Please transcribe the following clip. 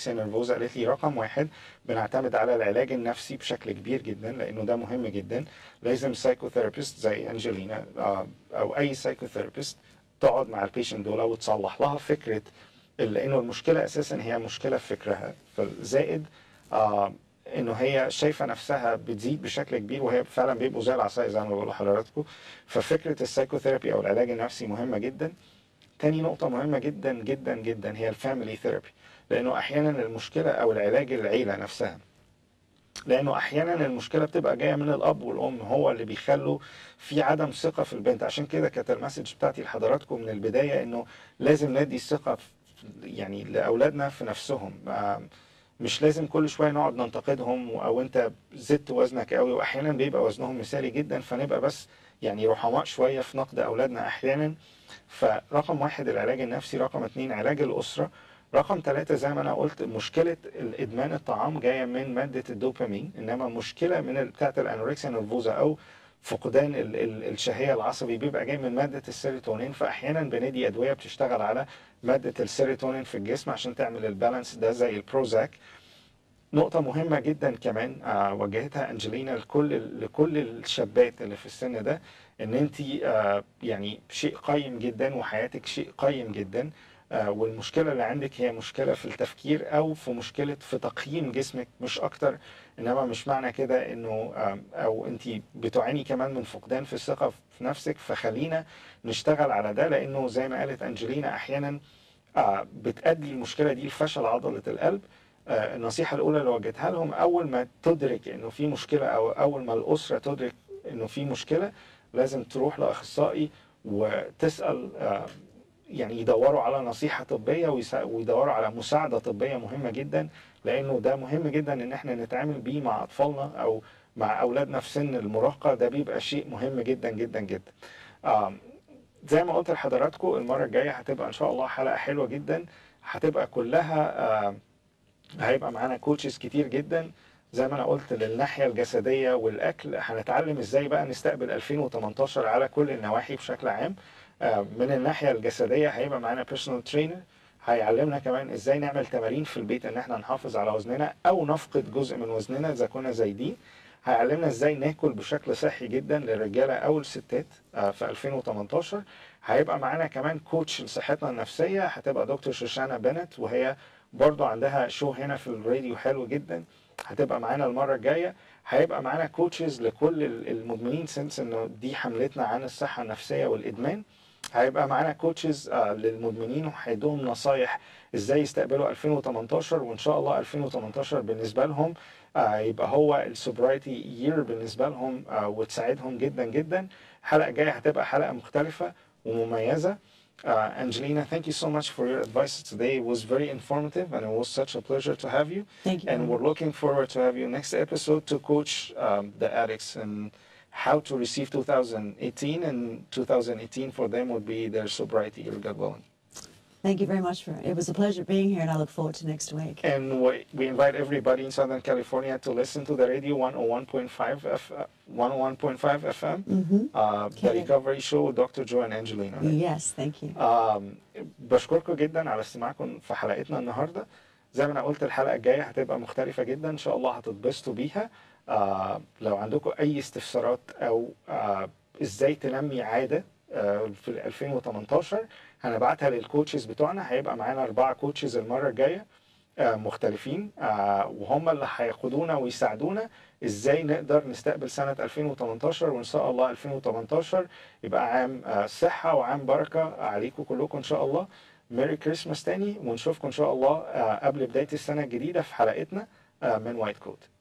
انوركسيا نيرفوزا قالت لي رقم واحد بنعتمد على العلاج النفسي بشكل كبير جدا لانه ده مهم جدا لازم سايكوثيرابيست زي انجلينا آه، او اي سايكوثيرابيست تقعد مع البيشنت دول وتصلح لها فكره لانه المشكله اساسا هي مشكله في فكرها فزائد آه انه هي شايفه نفسها بتزيد بشكل كبير وهي فعلا بيبقوا زي العصايه زي ما بقول لحضراتكم ففكره السايكوثيرابي او العلاج النفسي مهمه جدا تاني نقطة مهمة جدا جدا جدا هي الفاميلي ثيرابي لأنه أحيانا المشكلة أو العلاج العيلة نفسها لأنه أحيانا المشكلة بتبقى جاية من الأب والأم هو اللي بيخلوا في عدم ثقة في البنت عشان كده كانت المسج بتاعتي لحضراتكم من البداية إنه لازم ندي الثقة في- يعني لأولادنا في نفسهم آم، مش لازم كل شويه نقعد ننتقدهم او انت زدت وزنك قوي واحيانا بيبقى وزنهم مثالي جدا فنبقى بس يعني رحماء شويه في نقد اولادنا احيانا فرقم واحد العلاج النفسي رقم اتنين علاج الاسره رقم ثلاثة زي ما أنا قلت مشكلة الإدمان الطعام جاية من مادة الدوبامين إنما مشكلة من ال- بتاعة الأنوركسيا نيرفوزا أو فقدان ال ال الشهية العصبي بيبقى جاي من مادة السيروتونين فأحيانا بندي أدوية بتشتغل على مادة السيروتونين في الجسم عشان تعمل البالانس ده زي البروزاك نقطة مهمة جدا كمان آه، وجهتها أنجلينا لكل لكل الشابات اللي في السن ده إن أنت آه، يعني شيء قيم جدا وحياتك شيء قيم جدا آه، والمشكلة اللي عندك هي مشكلة في التفكير أو في مشكلة في تقييم جسمك مش أكتر إنما مش معنى كده إنه آم، أو أنت بتعاني كمان من فقدان في الثقة في نفسك فخلينا نشتغل على ده لأنه زي ما قالت أنجلينا أحيانا آه، بتأدي المشكلة دي لفشل عضلة القلب آه، النصيحة الأولى اللي وجهتها لهم أول ما تدرك إنه في مشكلة أو أول ما الأسرة تدرك إنه في مشكلة لازم تروح لأخصائي وتسأل آه، يعني يدوروا على نصيحة طبية ويسا- ويدوروا على مساعدة طبية مهمة جدا لأنه ده مهم جدا إن إحنا نتعامل بيه مع أطفالنا أو مع أولادنا في سن المراهقة ده بيبقى شيء مهم جدا جدا جدا. آم، زي ما قلت لحضراتكم المرة الجاية هتبقى إن شاء الله حلقة حلوة جدا هتبقى كلها آم، هيبقى معانا كوتشز كتير جدا زي ما انا قلت للناحيه الجسديه والاكل هنتعلم ازاي بقى نستقبل 2018 على كل النواحي بشكل عام آه، من الناحيه الجسديه هيبقى معانا بيرسونال ترينر هيعلمنا كمان ازاي نعمل تمارين في البيت ان احنا نحافظ على وزننا او نفقد جزء من وزننا اذا كنا زايدين هيعلمنا ازاي ناكل بشكل صحي جدا للرجاله او الستات آه، في 2018 هيبقى معانا كمان كوتش لصحتنا النفسيه هتبقى دكتور شوشانا بنت وهي برضو عندها شو هنا في الراديو حلو جدا هتبقى معانا المرة الجاية هيبقى معانا كوتشز لكل ال- المدمنين سنس انه دي حملتنا عن الصحة النفسية والإدمان هيبقى معانا كوتشز آه، للمدمنين وهيدوهم نصايح ازاي يستقبلوا 2018 وان شاء الله 2018 بالنسبة لهم آه، يبقى هو السوبرايتي يير بالنسبة لهم آه، وتساعدهم جدا جدا الحلقة الجاية هتبقى حلقة مختلفة ومميزة Uh, Angelina, thank you so much for your advice today. It was very informative and it was such a pleasure to have you. Thank you. And we're looking forward to have you next episode to coach um, the addicts and how to receive 2018 and 2018 for them would be their sobriety year, God willing. Thank you very much for it. It was a pleasure being here, and I look forward to next week. And we, we invite everybody in Southern California to listen to the radio 101.5 F, uh, 101.5 FM, hmm uh, the Okay. recovery show with Dr. Joe and Angelina. right? Yes, thank you. آم، بشكركم جدا على استماعكم في حلقتنا النهارده زي ما انا قلت الحلقه الجايه هتبقى مختلفه جدا ان شاء الله هتتبسطوا بيها آه، لو عندكم اي استفسارات او آه، ازاي تنمي عاده آه، في 2018 هنبعتها للكوتشز بتوعنا هيبقى معانا اربعه كوتشز المره الجايه آه، مختلفين آه، وهم اللي هيقودونا ويساعدونا ازاي نقدر نستقبل سنه 2018 وان شاء الله 2018 يبقى عام آه، صحه وعام بركه عليكم كلكم ان شاء الله ميري كريسماس تاني ونشوفكم ان شاء الله آه، قبل بدايه السنه الجديده في حلقتنا آه، من وايت كوت